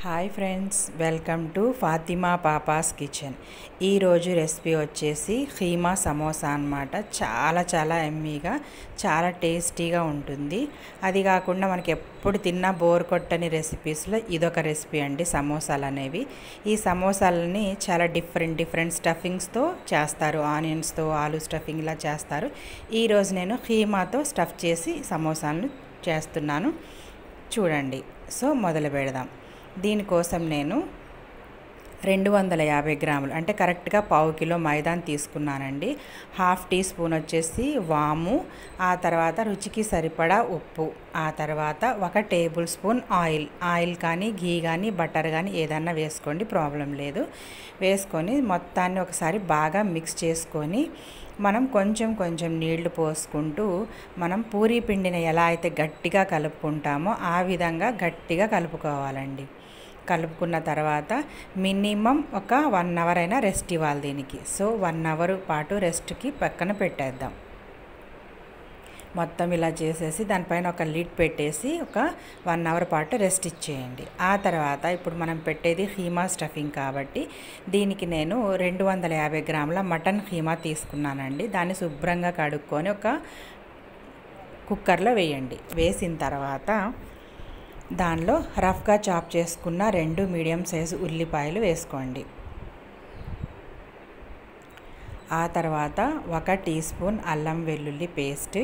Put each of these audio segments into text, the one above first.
hi friends welcome to Fatima papa's kitchen ఈరోజు recipe వచ్చేసి ఖీమా సమోసా అన్నమాట చాలా చాలా ఎమ్మీగా చాలా టేస్టీగా ఉంటుంది అది కాకుండా మనకి ఎప్పుడు తిన్నా బోర్ కొట్టని రెసిపీస్లో ఇదొక రెసిపీ అండి సమోసాలు అనేవి ఈ సమోసాలని చాలా డిఫరెంట్ డిఫరెంట్ స్టఫింగ్స్తో చేస్తారు ఆనియన్స్తో ఆలు స్టఫింగ్ ఇలా చేస్తారు ఈరోజు నేను ఖీమాతో స్టఫ్ చేసి సమోసాలను చేస్తున్నాను చూడండి సో మొదలు పెడదాం దీనికోసం నేను రెండు వందల యాభై గ్రాములు అంటే కరెక్ట్గా పావు కిలో మైదాన్ తీసుకున్నానండి హాఫ్ టీ స్పూన్ వచ్చేసి వాము ఆ తర్వాత రుచికి సరిపడా ఉప్పు ఆ తర్వాత ఒక టేబుల్ స్పూన్ ఆయిల్ ఆయిల్ కానీ ఘీ కానీ బటర్ కానీ ఏదన్నా వేసుకోండి ప్రాబ్లం లేదు వేసుకొని మొత్తాన్ని ఒకసారి బాగా మిక్స్ చేసుకొని మనం కొంచెం కొంచెం నీళ్లు పోసుకుంటూ మనం పూరీ పిండిని ఎలా అయితే గట్టిగా కలుపుకుంటామో ఆ విధంగా గట్టిగా కలుపుకోవాలండి కలుపుకున్న తర్వాత మినిమం ఒక వన్ అవర్ అయినా రెస్ట్ ఇవ్వాలి దీనికి సో వన్ అవర్ పాటు రెస్ట్కి పక్కన పెట్టేద్దాం మొత్తం ఇలా చేసేసి దానిపైన ఒక లిడ్ పెట్టేసి ఒక వన్ అవర్ పాటు రెస్ట్ ఇచ్చేయండి ఆ తర్వాత ఇప్పుడు మనం పెట్టేది హీమా స్టఫింగ్ కాబట్టి దీనికి నేను రెండు వందల యాభై గ్రాముల మటన్ హీమా తీసుకున్నానండి దాన్ని శుభ్రంగా కడుక్కొని ఒక కుక్కర్లో వేయండి వేసిన తర్వాత దానిలో రఫ్గా చాప్ చేసుకున్న రెండు మీడియం సైజు ఉల్లిపాయలు వేసుకోండి ఆ తర్వాత ఒక టీ స్పూన్ అల్లం వెల్లుల్లి పేస్ట్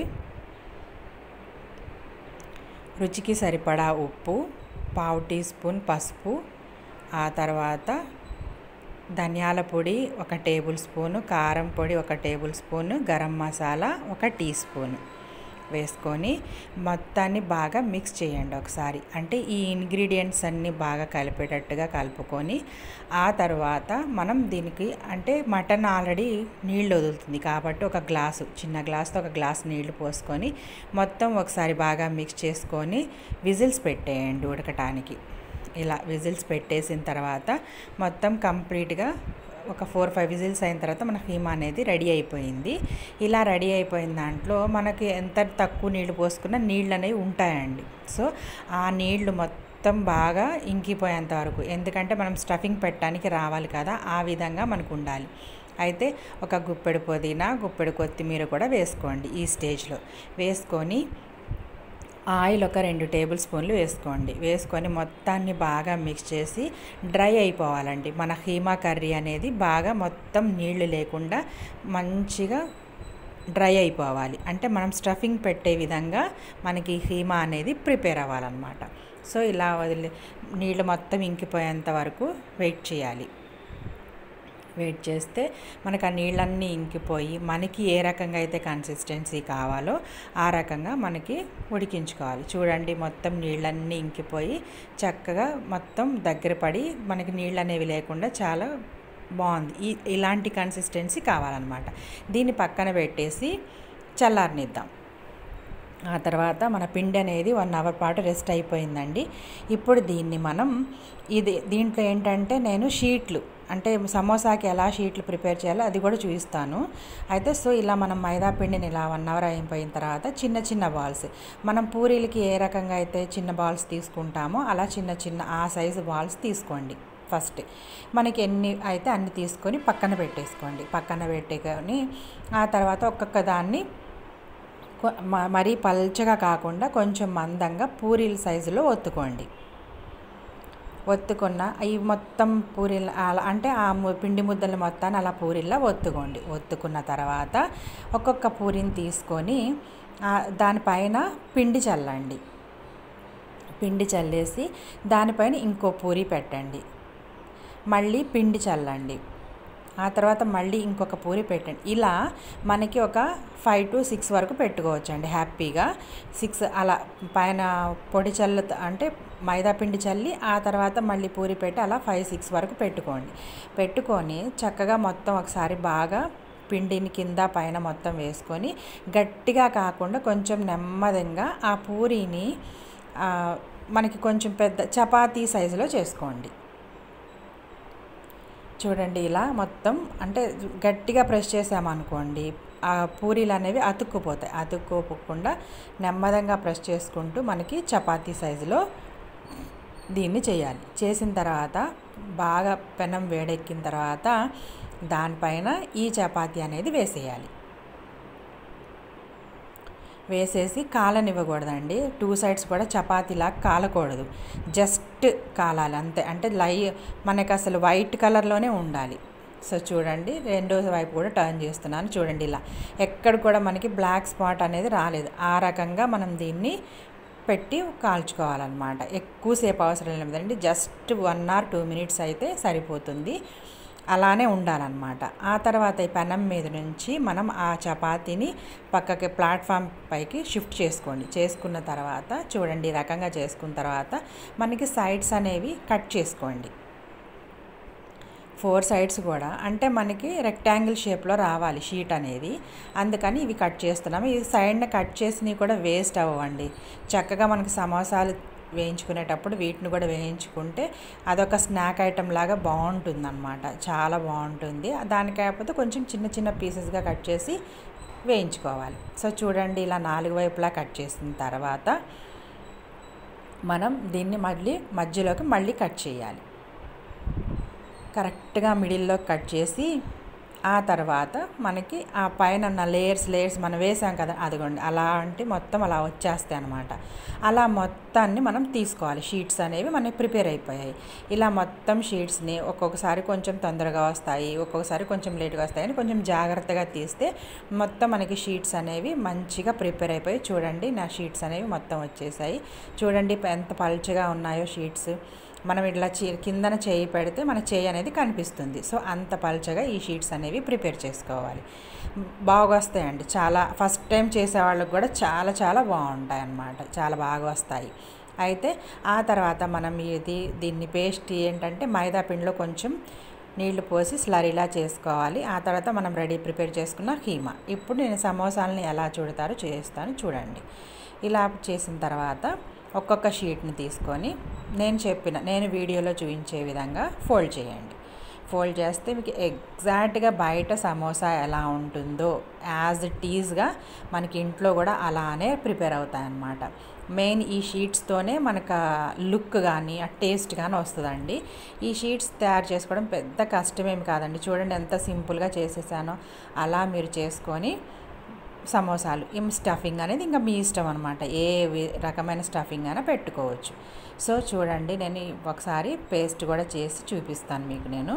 రుచికి సరిపడా ఉప్పు పావు టీ స్పూన్ పసుపు ఆ తర్వాత ధనియాల పొడి ఒక టేబుల్ స్పూను కారం పొడి ఒక టేబుల్ స్పూను గరం మసాలా ఒక టీ స్పూను వేసుకొని మొత్తాన్ని బాగా మిక్స్ చేయండి ఒకసారి అంటే ఈ ఇంగ్రీడియంట్స్ అన్నీ బాగా కలిపేటట్టుగా కలుపుకొని ఆ తర్వాత మనం దీనికి అంటే మటన్ ఆల్రెడీ నీళ్ళు వదులుతుంది కాబట్టి ఒక గ్లాసు చిన్న గ్లాస్తో ఒక గ్లాస్ నీళ్లు పోసుకొని మొత్తం ఒకసారి బాగా మిక్స్ చేసుకొని విజిల్స్ పెట్టేయండి ఉడకటానికి ఇలా విజిల్స్ పెట్టేసిన తర్వాత మొత్తం కంప్లీట్గా ఒక ఫోర్ ఫైవ్ విజిల్స్ అయిన తర్వాత మన హీమా అనేది రెడీ అయిపోయింది ఇలా రెడీ అయిపోయిన దాంట్లో మనకి ఎంత తక్కువ నీళ్లు పోసుకున్నా నీళ్ళు అనేవి ఉంటాయండి సో ఆ నీళ్లు మొత్తం బాగా ఇంకిపోయేంత వరకు ఎందుకంటే మనం స్టఫింగ్ పెట్టడానికి రావాలి కదా ఆ విధంగా మనకు ఉండాలి అయితే ఒక గుప్పెడు పుదీనా గుప్పెడు కొత్తిమీర కూడా వేసుకోండి ఈ స్టేజ్లో వేసుకొని ఆయిల్ ఒక రెండు టేబుల్ స్పూన్లు వేసుకోండి వేసుకొని మొత్తాన్ని బాగా మిక్స్ చేసి డ్రై అయిపోవాలండి మన హీమా కర్రీ అనేది బాగా మొత్తం నీళ్లు లేకుండా మంచిగా డ్రై అయిపోవాలి అంటే మనం స్టఫింగ్ పెట్టే విధంగా మనకి హీమా అనేది ప్రిపేర్ అవ్వాలన్నమాట సో ఇలా వదిలి నీళ్ళు మొత్తం ఇంకిపోయేంత వరకు వెయిట్ చేయాలి వెయిట్ చేస్తే మనకు ఆ నీళ్ళన్నీ ఇంకిపోయి మనకి ఏ రకంగా అయితే కన్సిస్టెన్సీ కావాలో ఆ రకంగా మనకి ఉడికించుకోవాలి చూడండి మొత్తం నీళ్ళన్నీ ఇంకిపోయి చక్కగా మొత్తం దగ్గర పడి మనకి నీళ్ళు అనేవి లేకుండా చాలా బాగుంది ఈ ఇలాంటి కన్సిస్టెన్సీ కావాలన్నమాట దీన్ని పక్కన పెట్టేసి చల్లారనిద్దాం ఆ తర్వాత మన పిండి అనేది వన్ అవర్ పాటు రెస్ట్ అయిపోయిందండి ఇప్పుడు దీన్ని మనం ఇది దీంట్లో ఏంటంటే నేను షీట్లు అంటే సమోసాకి ఎలా షీట్లు ప్రిపేర్ చేయాలో అది కూడా చూపిస్తాను అయితే సో ఇలా మనం మైదా పిండిని ఇలా వన్ అవర్ అయిపోయిన తర్వాత చిన్న చిన్న బాల్స్ మనం పూరీలకి ఏ రకంగా అయితే చిన్న బాల్స్ తీసుకుంటామో అలా చిన్న చిన్న ఆ సైజు బాల్స్ తీసుకోండి ఫస్ట్ మనకి ఎన్ని అయితే అన్ని తీసుకొని పక్కన పెట్టేసుకోండి పక్కన పెట్టుకొని ఆ తర్వాత ఒక్కొక్క దాన్ని మరీ పల్చగా కాకుండా కొంచెం మందంగా పూరీల సైజులో ఒత్తుకోండి ఒత్తుకున్న ఈ మొత్తం పూరీలు అలా అంటే ఆ పిండి ముద్దలు మొత్తాన్ని అలా పూరీలా ఒత్తుకోండి ఒత్తుకున్న తర్వాత ఒక్కొక్క పూరిని తీసుకొని దానిపైన పిండి చల్లండి పిండి చల్లేసి దానిపైన ఇంకో పూరి పెట్టండి మళ్ళీ పిండి చల్లండి ఆ తర్వాత మళ్ళీ ఇంకొక పూరి పెట్టండి ఇలా మనకి ఒక ఫైవ్ టు సిక్స్ వరకు పెట్టుకోవచ్చు అండి హ్యాపీగా సిక్స్ అలా పైన పొడి చల్ల అంటే మైదా పిండి చల్లి ఆ తర్వాత మళ్ళీ పూరి పెట్టి అలా ఫైవ్ సిక్స్ వరకు పెట్టుకోండి పెట్టుకొని చక్కగా మొత్తం ఒకసారి బాగా పిండిని కింద పైన మొత్తం వేసుకొని గట్టిగా కాకుండా కొంచెం నెమ్మదిగా ఆ పూరీని మనకి కొంచెం పెద్ద చపాతీ సైజులో చేసుకోండి చూడండి ఇలా మొత్తం అంటే గట్టిగా ప్రెస్ చేసామనుకోండి ఆ పూరీలు అనేవి అతుక్కుపోతాయి అతుక్కోకుండా నెమ్మదంగా ప్రెస్ చేసుకుంటూ మనకి చపాతీ సైజులో దీన్ని చేయాలి చేసిన తర్వాత బాగా పెనం వేడెక్కిన తర్వాత దానిపైన ఈ చపాతీ అనేది వేసేయాలి వేసేసి కాలనివ్వకూడదండి టూ సైడ్స్ కూడా చపాతీలా కాలకూడదు జస్ట్ కాలాలి అంతే అంటే లై మనకి అసలు వైట్ కలర్లోనే ఉండాలి సో చూడండి రెండో వైపు కూడా టర్న్ చేస్తున్నాను చూడండి ఇలా ఎక్కడ కూడా మనకి బ్లాక్ స్పాట్ అనేది రాలేదు ఆ రకంగా మనం దీన్ని పెట్టి కాల్చుకోవాలన్నమాట ఎక్కువసేపు అవసరం లేదండి just one or two minutes అయితే సరిపోతుంది అలానే ఉండాలన్నమాట ఆ తర్వాత ఈ పెనం మీద నుంచి మనం ఆ చపాతీని పక్కకి ప్లాట్ఫామ్ పైకి షిఫ్ట్ చేసుకోండి చేసుకున్న తర్వాత చూడండి ఈ రకంగా చేసుకున్న తర్వాత మనకి సైడ్స్ అనేవి కట్ చేసుకోండి ఫోర్ సైడ్స్ కూడా అంటే మనకి రెక్టాంగిల్ షేప్లో రావాలి షీట్ అనేది అందుకని ఇవి కట్ చేస్తున్నాము ఈ సైడ్ని కట్ చేసినవి కూడా వేస్ట్ అవ్వండి చక్కగా మనకి సమోసాలు వేయించుకునేటప్పుడు వీటిని కూడా వేయించుకుంటే అదొక స్నాక్ ఐటెం లాగా బాగుంటుంది అనమాట చాలా బాగుంటుంది దాని కాకపోతే కొంచెం చిన్న చిన్న పీసెస్గా కట్ చేసి వేయించుకోవాలి సో చూడండి ఇలా నాలుగు వైపులా కట్ చేసిన తర్వాత మనం దీన్ని మళ్ళీ మధ్యలోకి మళ్ళీ కట్ చేయాలి కరెక్ట్గా మిడిల్లో కట్ చేసి ఆ తర్వాత మనకి ఆ పైన ఉన్న లేయర్స్ లేయర్స్ మనం వేసాం కదా అదిగోండి అలాంటి మొత్తం అలా వచ్చేస్తాయి అనమాట అలా మొత్తాన్ని మనం తీసుకోవాలి షీట్స్ అనేవి మనకి ప్రిపేర్ అయిపోయాయి ఇలా మొత్తం షీట్స్ని ఒక్కొక్కసారి కొంచెం తొందరగా వస్తాయి ఒక్కొక్కసారి కొంచెం లేట్గా వస్తాయి అని కొంచెం జాగ్రత్తగా తీస్తే మొత్తం మనకి షీట్స్ అనేవి మంచిగా ప్రిపేర్ అయిపోయి చూడండి నా షీట్స్ అనేవి మొత్తం వచ్చేసాయి చూడండి ఎంత పలుచగా ఉన్నాయో షీట్స్ మనం ఇట్లా చే కిందన చేయి పెడితే మన చేయి అనేది కనిపిస్తుంది సో అంత పల్చగా ఈ షీట్స్ అనేవి ప్రిపేర్ చేసుకోవాలి బాగా వస్తాయండి చాలా ఫస్ట్ టైం చేసే వాళ్ళకి కూడా చాలా చాలా బాగుంటాయి అన్నమాట చాలా బాగా వస్తాయి అయితే ఆ తర్వాత మనం ఇది దీన్ని పేస్ట్ ఏంటంటే మైదా పిండిలో కొంచెం నీళ్లు పోసి స్లరీలా చేసుకోవాలి ఆ తర్వాత మనం రెడీ ప్రిపేర్ చేసుకున్న కీమా ఇప్పుడు నేను సమోసాలని ఎలా చూడతారో చేస్తాను చూడండి ఇలా చేసిన తర్వాత ఒక్కొక్క షీట్ని తీసుకొని నేను చెప్పిన నేను వీడియోలో చూపించే విధంగా ఫోల్డ్ చేయండి ఫోల్డ్ చేస్తే మీకు ఎగ్జాక్ట్గా బయట సమోసా ఎలా ఉంటుందో యాజ్ ఇట్ ఈజ్గా మనకి ఇంట్లో కూడా అలానే ప్రిపేర్ అవుతాయన్నమాట మెయిన్ ఈ షీట్స్తోనే మనకు లుక్ కానీ ఆ టేస్ట్ కానీ వస్తుందండి ఈ షీట్స్ తయారు చేసుకోవడం పెద్ద కష్టమేమి కాదండి చూడండి ఎంత సింపుల్గా చేసేసానో అలా మీరు చేసుకొని సమోసాలు ఈ స్టఫింగ్ అనేది ఇంకా మీ ఇష్టం అనమాట ఏ రకమైన స్టఫింగ్ అయినా పెట్టుకోవచ్చు సో చూడండి నేను ఒకసారి పేస్ట్ కూడా చేసి చూపిస్తాను మీకు నేను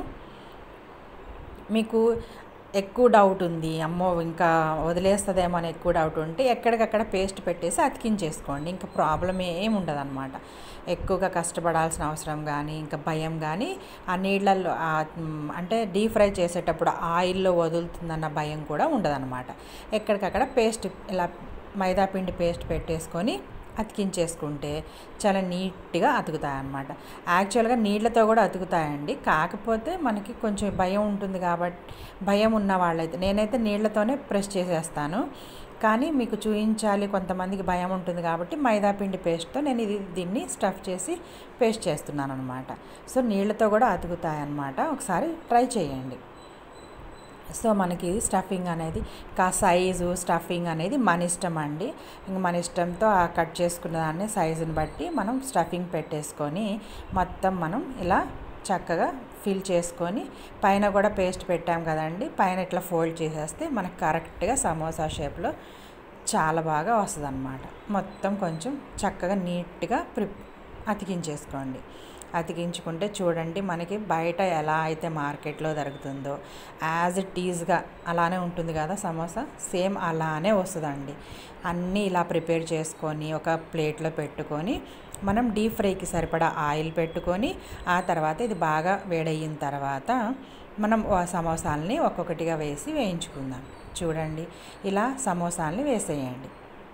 మీకు ఎక్కువ డౌట్ ఉంది అమ్మో ఇంకా వదిలేస్తుందేమో అని ఎక్కువ డౌట్ ఉంటే ఎక్కడికక్కడ పేస్ట్ పెట్టేసి అతికించేసుకోండి ఇంకా ప్రాబ్లం ఏమి ఉండదు అనమాట ఎక్కువగా కష్టపడాల్సిన అవసరం కానీ ఇంకా భయం కానీ ఆ నీళ్ళల్లో అంటే డీప్ ఫ్రై చేసేటప్పుడు ఆయిల్లో వదులుతుందన్న భయం కూడా ఉండదన్నమాట ఎక్కడికక్కడ పేస్ట్ ఇలా మైదా పిండి పేస్ట్ పెట్టేసుకొని అతికించేసుకుంటే చాలా నీట్గా అతుకుతాయి అన్నమాట యాక్చువల్గా నీళ్ళతో కూడా అతుకుతాయండి కాకపోతే మనకి కొంచెం భయం ఉంటుంది కాబట్టి భయం ఉన్న వాళ్ళైతే నేనైతే నీళ్ళతోనే ప్రెస్ చేసేస్తాను కానీ మీకు చూపించాలి కొంతమందికి భయం ఉంటుంది కాబట్టి మైదా పిండి పేస్ట్తో నేను ఇది దీన్ని స్టఫ్ చేసి పేస్ట్ చేస్తున్నాను అనమాట సో నీళ్ళతో కూడా అతుకుతాయి అన్నమాట ఒకసారి ట్రై చేయండి సో మనకి స్టఫింగ్ అనేది కా సైజు స్టఫింగ్ అనేది మన ఇష్టం అండి ఇంక మన ఇష్టంతో ఆ కట్ చేసుకున్న దాన్ని సైజుని బట్టి మనం స్టఫింగ్ పెట్టేసుకొని మొత్తం మనం ఇలా చక్కగా ఫిల్ చేసుకొని పైన కూడా పేస్ట్ పెట్టాం కదండి పైన ఇట్లా ఫోల్డ్ చేసేస్తే మనకు కరెక్ట్గా సమోసా షేప్లో చాలా బాగా వస్తుంది అన్నమాట మొత్తం కొంచెం చక్కగా నీట్గా ప్రి అతికించేసుకోండి అతికించుకుంటే చూడండి మనకి బయట ఎలా అయితే మార్కెట్లో దొరుకుతుందో యాజ్ ఇట్ ఈజ్గా అలానే ఉంటుంది కదా సమోసా సేమ్ అలానే వస్తుందండి అన్నీ ఇలా ప్రిపేర్ చేసుకొని ఒక ప్లేట్లో పెట్టుకొని మనం డీప్ ఫ్రైకి సరిపడా ఆయిల్ పెట్టుకొని ఆ తర్వాత ఇది బాగా వేడయిన తర్వాత మనం సమోసాలని ఒక్కొక్కటిగా వేసి వేయించుకుందాం చూడండి ఇలా సమోసాలని వేసేయండి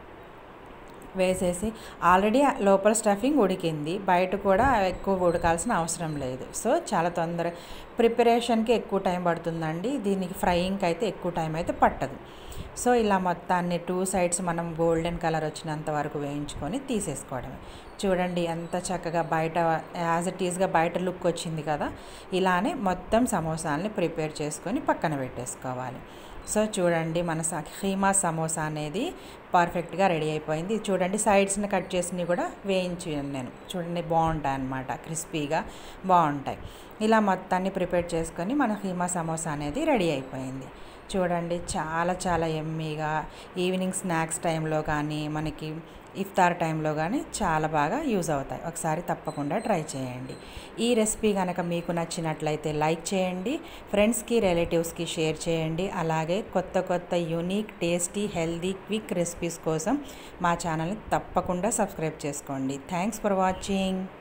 వేసేసి ఆల్రెడీ లోపల స్టఫింగ్ ఉడికింది బయట కూడా ఎక్కువ ఉడకాల్సిన అవసరం లేదు సో చాలా తొందర ప్రిపరేషన్కి ఎక్కువ టైం పడుతుందండి దీనికి ఫ్రైయింగ్కి అయితే ఎక్కువ టైం అయితే పట్టదు సో ఇలా మొత్తాన్ని టూ సైడ్స్ మనం గోల్డెన్ కలర్ వచ్చినంత వరకు వేయించుకొని తీసేసుకోవడమే చూడండి ఎంత చక్కగా బయట యాజ్ ఇట్ ఈస్గా బయట లుక్ వచ్చింది కదా ఇలానే మొత్తం సమోసాలని ప్రిపేర్ చేసుకొని పక్కన పెట్టేసుకోవాలి సో చూడండి మన స- ఖీమా సమోసా అనేది పర్ఫెక్ట్గా రెడీ అయిపోయింది ఇది చూడండి సైడ్స్ని కట్ చేసినవి కూడా వేయించాను నేను చూడండి బాగుంటాయి అన్నమాట క్రిస్పీగా బాగుంటాయి ఇలా మొత్తాన్ని ప్రిపేర్ చేసుకొని మన ఖీమా సమోసా అనేది రెడీ అయిపోయింది చూడండి చాలా చాలా ఎమ్మీగా ఈవినింగ్ స్నాక్స్ టైంలో కానీ మనకి ఇఫ్తార్ టైంలో కానీ చాలా బాగా యూజ్ అవుతాయి ఒకసారి తప్పకుండా ట్రై చేయండి ఈ రెసిపీ కనుక మీకు నచ్చినట్లయితే లైక్ చేయండి ఫ్రెండ్స్కి రిలేటివ్స్కి షేర్ చేయండి అలాగే కొత్త కొత్త unique tasty healthy quick recipes కోసం మా ఛానల్ని తప్పకుండా సబ్స్క్రైబ్ చేసుకోండి థ్యాంక్స్ ఫర్ వాచింగ్